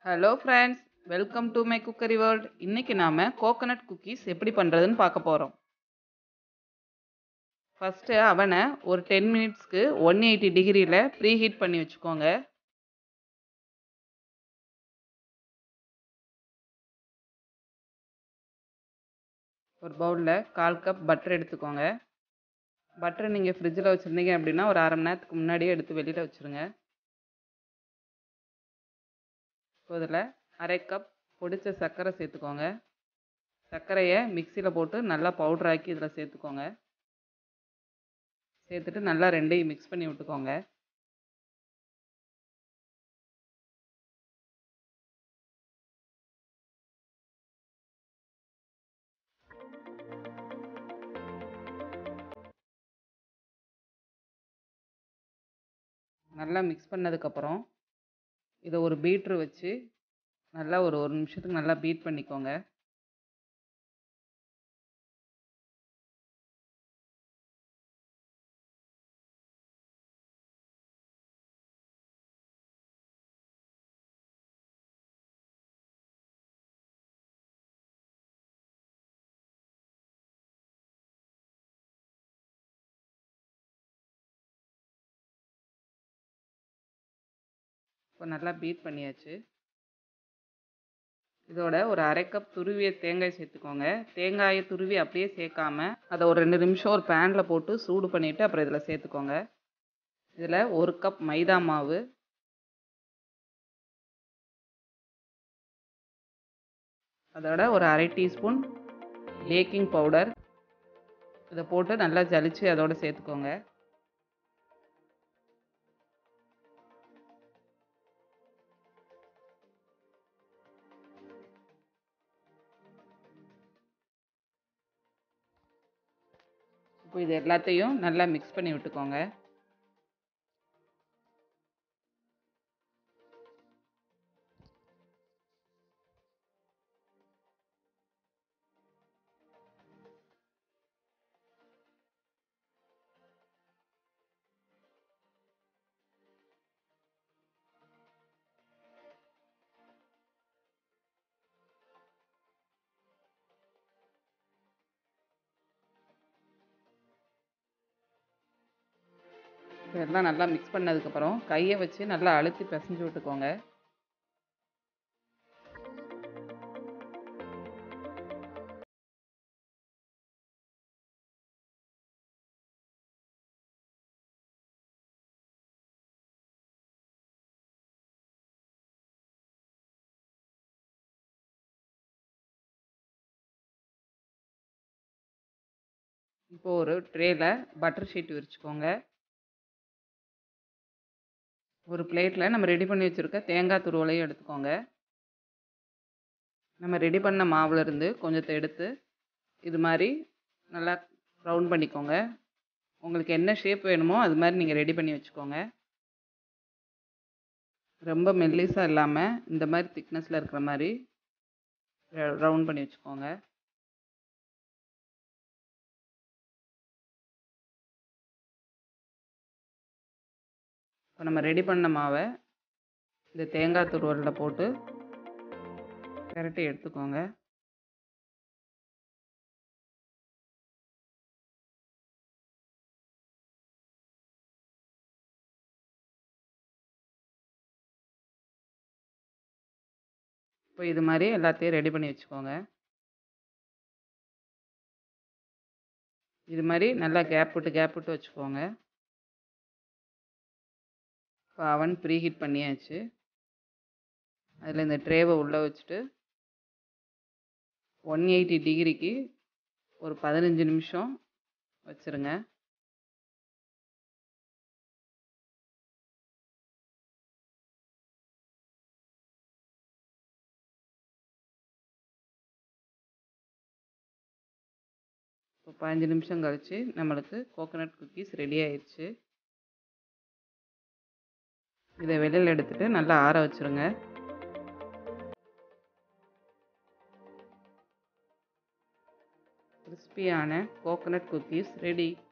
hello friends welcome to my cookery world இன்னைக்கு நாம coconut cookies எப்படி பண்ணுறதுன்னு பார்க்க போகிறோம் ஃபஸ்ட்டு அவனை ஒரு டென் மினிட்ஸ்க்கு ஒன் எயிட்டி டிகிரியில் ப்ரீ ஹீட் பண்ணி வச்சுக்கோங்க ஒரு பவுலில் கால் கப் பட்டர் எடுத்துக்கோங்க பட்டரை நீங்கள் ஃப்ரிட்ஜில் வச்சுருந்தீங்க அப்படின்னா ஒரு அரை மணி நேரத்துக்கு முன்னாடியே எடுத்து வெளியில் வச்சுருங்க இப்போ இதில் அரை கப் பொடிச்ச சர்க்கரை சேர்த்துக்கோங்க சர்க்கரையை மிக்சியில் போட்டு நல்லா பவுட்ராக்கி இதில் சேர்த்துக்கோங்க சேர்த்துட்டு நல்லா ரெண்டையும் மிக்ஸ் பண்ணி விட்டுக்கோங்க நல்லா மிக்ஸ் பண்ணதுக்கப்புறம் இதை ஒரு பீட்ரு வச்சு நல்லா ஒரு ஒரு நிமிஷத்துக்கு நல்லா பீட் பண்ணிக்கோங்க இப்போ நல்லா பீட் பண்ணியாச்சு இதோட ஒரு அரை கப் துருவிய தேங்காய் சேர்த்துக்கோங்க தேங்காயை துருவி அப்படியே சேர்க்காம அதை ஒரு ரெண்டு நிமிஷம் ஒரு பேனில் போட்டு சூடு பண்ணிவிட்டு அப்புறம் இதில் சேர்த்துக்கோங்க இதில் ஒரு கப் மைதா மாவு அதோட ஒரு அரை டீஸ்பூன் பேக்கிங் பவுடர் இதை போட்டு நல்லா ஜலிச்சு அதோட சேர்த்துக்கோங்க இப்போ இது எல்லாத்தையும் நல்லா மிக்ஸ் பண்ணி விட்டுக்கோங்க இதெல்லாம் நல்லா மிக்ஸ் பண்ணதுக்கப்புறம் கையை வச்சு நல்லா அழுத்தி பிசைஞ்சு விட்டுக்கோங்க இப்போ ஒரு ட்ரேல பட்டர் ஷீட் விரிச்சுக்கோங்க ஒரு பிளேட்டில் நம்ம ரெடி பண்ணி வச்சுருக்க தேங்காய் துருவலையும் எடுத்துக்கோங்க நம்ம ரெடி பண்ண மாவுலேருந்து கொஞ்சத்தை எடுத்து இது மாதிரி நல்லா ரவுண்ட் பண்ணிக்கோங்க உங்களுக்கு என்ன ஷேப் வேணுமோ அது மாதிரி நீங்கள் ரெடி பண்ணி வச்சுக்கோங்க ரொம்ப மெல்லிஸாக இல்லாமல் இந்த மாதிரி திக்னஸில் இருக்கிற மாதிரி ரவுண்ட் பண்ணி வச்சுக்கோங்க இப்போ நம்ம ரெடி பண்ண மாவை இந்த தேங்காய் துருவலில் போட்டு பெரட்டி எடுத்துக்கோங்க இப்போ இது மாதிரி எல்லாத்தையும் ரெடி பண்ணி வச்சுக்கோங்க இது மாதிரி நல்லா கேப் விட்டு கேப் விட்டு வச்சுக்கோங்க இப்போ அவன் ப்ரீ ஹீட் பண்ணியாச்சு அதில் இந்த ட்ரேவை உள்ளே வச்சுட்டு ஒன் எயிட்டி டிகிரிக்கு ஒரு பதினஞ்சு நிமிஷம் வச்சுருங்க இப்போ பதினஞ்சு நிமிஷம் கழித்து நம்மளுக்கு கோகோனட் குக்கீஸ் ரெடி ஆயிடுச்சு இதை வெளியில் எடுத்துகிட்டு நல்லா ஆற வச்சுருங்க கிறிஸ்பியான கோகோனட் குக்கீஸ் ரெடி